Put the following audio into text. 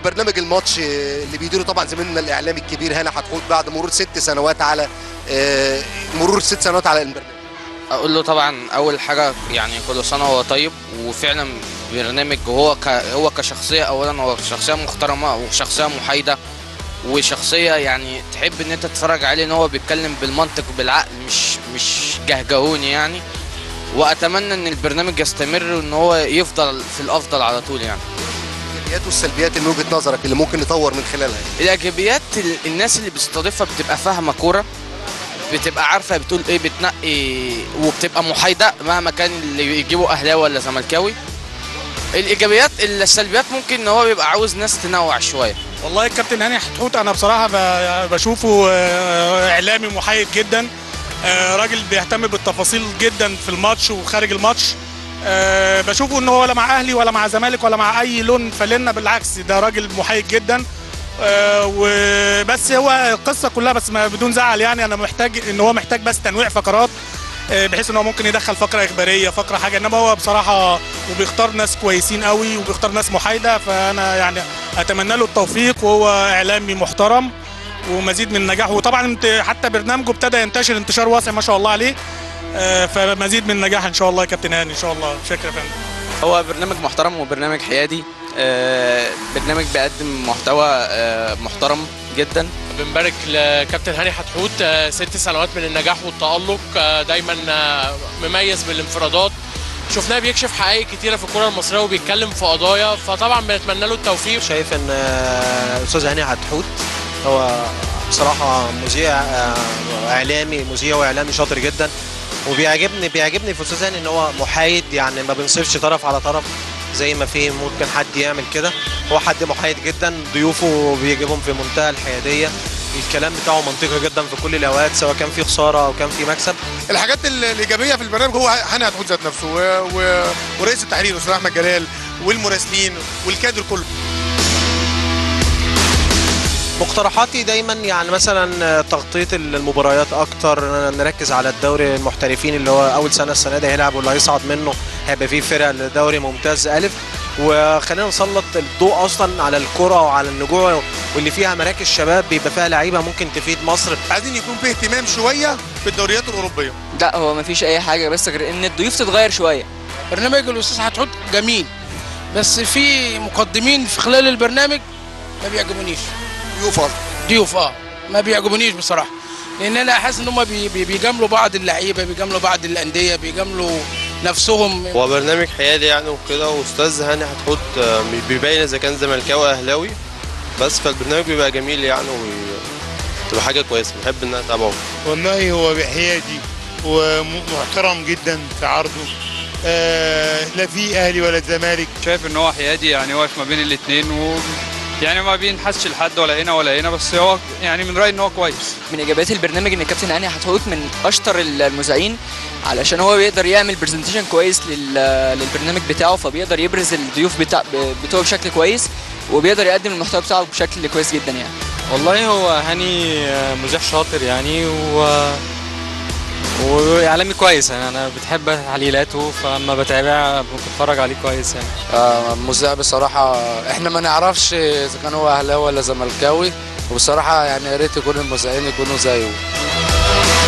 برنامج الماتش آه، اللي بيديره طبعا زميلنا الاعلامي الكبير هاني حتحوت بعد مرور ست سنوات على آه، مرور ست سنوات على البرنامج اقول له طبعا اول حاجه يعني كل سنه وهو طيب وفعلا برنامج هو ك... هو كشخصيه اولا هو شخصيه محترمه وشخصيه محايده وشخصيه يعني تحب ان انت تتفرج عليه ان هو بيتكلم بالمنطق وبالعقل مش مش جهجهوني يعني واتمنى ان البرنامج يستمر وان هو يفضل في الافضل على طول يعني الايجابيات والسلبيات اللي من وجهه نظرك اللي ممكن نطور من خلالها الايجابيات ال- الناس اللي بتستضيفها بتبقى فاهمه كوره بتبقى عارفه بتقول ايه بتنقي وبتبقى محايده مهما كان اللي يجيبوا اهلاوي ولا زملكاوي الايجابيات السلبيات ممكن ان هو بيبقى عاوز ناس تنوع شويه والله الكابتن هاني حتحوت انا بصراحه ب- بشوفه آه، اعلامي محايد جدا آه، راجل بيهتم بالتفاصيل جدا في الماتش وخارج الماتش آه، بشوفه ان هو ولا مع اهلي ولا مع زمالك ولا مع اي لون فلنا بالعكس ده راجل محايد جدا آه، وبس هو القصه كلها بس ما بدون زعل يعني انا محتاج ان هو محتاج بس تنويع فقرات آه، بحيث ان هو ممكن يدخل فقره اخباريه فقره حاجه انما هو بصراحه وبيختار ناس كويسين قوي وبيختار ناس محايده فانا يعني اتمنى له التوفيق وهو اعلامي محترم ومزيد من النجاح وطبعا انت حتى برنامجه ابتدى ينتشر انتشار واسع ما شاء الله عليه آه، فمزيد من النجاح ان شاء الله يا كابتن هاني ان شاء الله شكرا يا فندم هو برنامج محترم وبرنامج حيادي آه، برنامج بيقدم محتوى آه، محترم جدا بنبارك لكابتن هاني حتحوت آه، ست سنوات من النجاح والتألق آه، دايما آه، مميز بالانفرادات شفناه بيكشف حقائق كتيره في الكره المصريه وبيتكلم في قضايا فطبعا بنتمنى له التوفيق شايف ان آه، استاذ هاني حتحوت هو بصراحه مذيع آه، اعلامي مذيع واعلامي شاطر جدا وبيعجبني بيعجبني في استاذ هاني ان هو محايد يعني ما بينصفش طرف على طرف زي ما في ممكن حد يعمل كده هو حد محايد جدا ضيوفه بيجيبهم في منتهى الحياديه الكلام بتاعه منطقي جدا في كل الاوقات سواء كان في خساره او كان في مكسب الحاجات ال- الايجابيه في البرنامج هو هاني هتحوت ذات نفسه و... و... ورئيس التحرير استاذ احمد جلال والمراسلين والكادر كله مقترحاتي دايما يعني مثلا تغطيه المباريات اكتر نركز على الدوري المحترفين اللي هو اول سنه السنه دي هيلعب واللي هيصعد منه هيبقى فيه فرق لدوري ممتاز الف وخلينا نسلط الضوء اصلا على الكره وعلى النجوع واللي فيها مراكز شباب بيبقى فيها لعيبه ممكن تفيد مصر عايزين يكون فيه اهتمام شويه بالدوريات الاوروبيه لا هو مفيش اي حاجه بس غير ان الضيوف تتغير شويه برنامج الاستاذ حتحوت جميل بس في مقدمين في خلال البرنامج ما بيعجبونيش ضيوف قصدي. ضيوف اه ما بيعجبونيش بصراحه لان انا حاسس ان هم بي بي بيجاملوا بعض اللعيبه بيجاملوا بعض الانديه بيجاملوا نفسهم هو برنامج حيادي يعني وكده واستاذ هاني حتحوت آه، مش بيبين اذا كان زملكاوي اهلاوي بس فالبرنامج بيبقى جميل يعني وتبقى حاجه كويسه بحب ان انا اتابعه والله هو حيادي ومحترم جدا في عرضه آه لا في اهلي ولا زمالك شايف ان هو حيادي يعني واقف ما بين الاثنين و يعني ما بينحسش لحد ولا هنا ولا هنا بس هو يعني من رايي ان هو كويس من ايجابيات البرنامج ان الكابتن هاني حتحوت من اشطر المذيعين علشان هو بيقدر يعمل برزنتيشن كويس لل- للبرنامج بتاعه فبيقدر يبرز الضيوف بتاع بتوعه بشكل كويس وبيقدر يقدم المحتوى بتاعه بشكل كويس جدا يعني والله هو هاني مذيع شاطر يعني و واعلامي كويس يعني انا بتحب تحليلاته فلما بتابع بتفرج عليه كويس يعني آه، مذيع بصراحة احنا ما نعرفش اذا كان هو اهلاوي ولا زملكاوي وبصراحة يعني يا ريت يكون المذيعين يكونوا زيه